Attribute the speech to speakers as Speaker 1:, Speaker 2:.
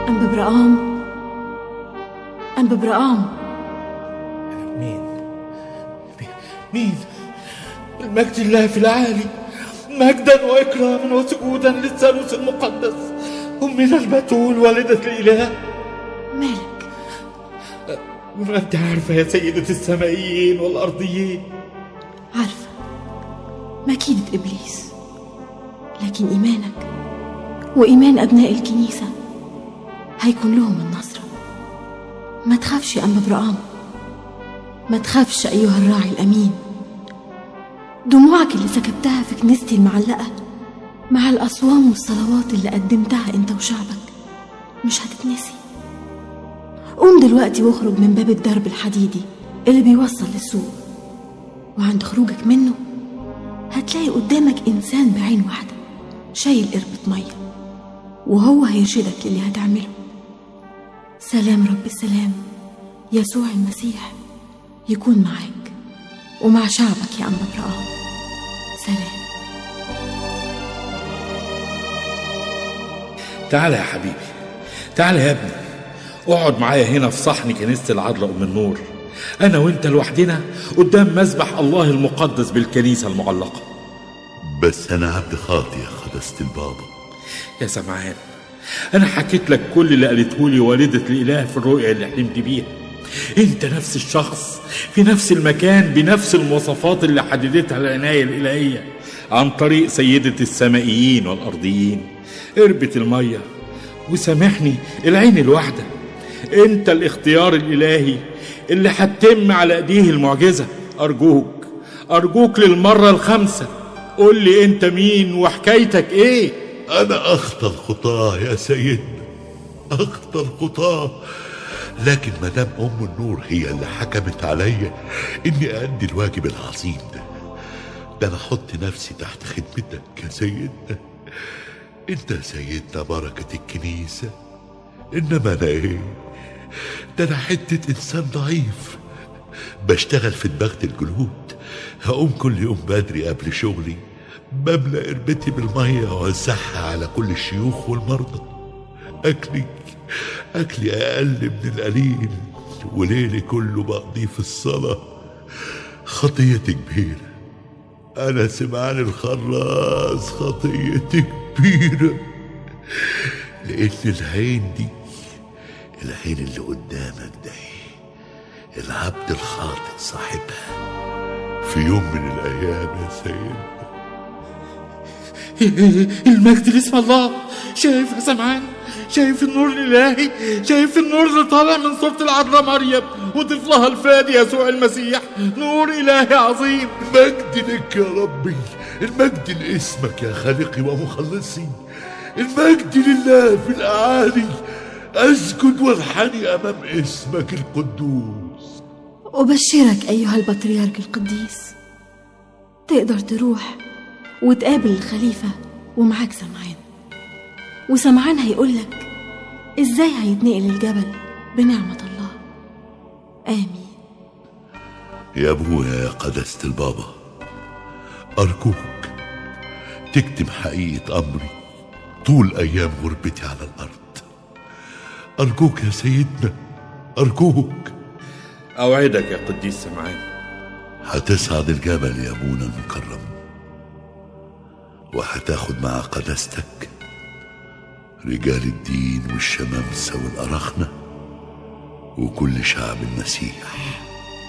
Speaker 1: أنبا برقام أنبا برقام
Speaker 2: مين مين المجد الله في العالي مجدا واكراما وسجودا للثالوث المقدس امنا البتول والده الاله
Speaker 1: مالك
Speaker 2: ما انت عارفه يا سيده السمائيين والارضيين
Speaker 1: عارفة مكيدة إبليس لكن إيمانك وإيمان أبناء الكنيسة هيكون لهم النصرة ما تخافش يا أنبا برقام ما تخافش أيها الراعي الأمين دموعك اللي سكبتها في كنيستي المعلقة مع الأصوام والصلوات اللي قدمتها أنت وشعبك مش هتتنسي قوم دلوقتي واخرج من باب الدرب الحديدي اللي بيوصل للسوق وعند خروجك منه هتلاقي قدامك إنسان بعين واحدة شايل قربة مية وهو هيرشدك للي هتعمله سلام رب السلام يسوع المسيح يكون معاك ومع شعبك يا أنبا برقام سلام
Speaker 2: تعالى يا حبيبي تعالى يا ابني اقعد معايا هنا في صحن كنيسة العذراء أم النور أنا وأنت لوحدنا قدام مسبح الله المقدس بالكنيسة المعلقة
Speaker 3: بس أنا عبد خاطي يا قداسة البابا
Speaker 2: يا سمعان أنا حكيت لك كل اللي قالته لي والدة الإله في الرؤيا اللي حلمت بيها أنت نفس الشخص في نفس المكان بنفس المواصفات اللي حددتها العناية الإلهية عن طريق سيدة السمائيين والأرضيين قربة المية وسامحني العين الواحدة أنت الاختيار الإلهي اللي هتتم على ايديه المعجزة أرجوك أرجوك للمرة الخامسة قول لي أنت مين وحكايتك إيه
Speaker 3: أنا أخطى الخطاة يا سيدنا أخطى الخطاة لكن مدام أم النور هي اللي حكمت عليا إني أدي الواجب العظيم ده ده أنا أحط نفسي تحت خدمتك يا سيدنا أنت يا سيدنا بركة الكنيسة إنما أنا إيه ده أنا حتة إنسان ضعيف بشتغل في دماغة الجلود هقوم كل يوم بدري قبل شغلي بملى قربتي بالمية وأوزعها على كل الشيوخ والمرضى أكلي أكلي أقل من القليل وليلي كله بقضيه في الصلاة خطيتي كبيرة أنا سمعان الخراز خطيتي كبيرة لأن العين دي العين اللي قدامك ده العبد الخاطئ صاحبها في يوم من الأيام يا سيدنا
Speaker 2: المجد لاسم الله شايف يا سمعان شايف النور الإلهي شايف النور اللي طالع من صورة العذراء مريم وطفلها الفادي يسوع المسيح نور إلهي عظيم
Speaker 3: المجد لك يا ربي المجد لاسمك يا خالقي ومخلصي المجد لله في الأعالي أسجد وانحني أمام اسمك القدوس
Speaker 1: أبشرك أيها البطريرك القديس تقدر تروح وتقابل الخليفة ومعاك سمعان وسمعان هيقولك ازاي هيتنقل الجبل بنعمة الله آمين
Speaker 3: يا ابويا يا قداسة البابا أرجوك تكتم حقيقة أمري طول أيام غربتي على الأرض أرجوك يا سيدنا أرجوك
Speaker 2: أوعدك يا قديس سمعان
Speaker 3: هتصعد الجبل يا أبونا المكرم وهتاخد مع قداستك رجال الدين والشمامسة والأرخنة وكل شعب المسيح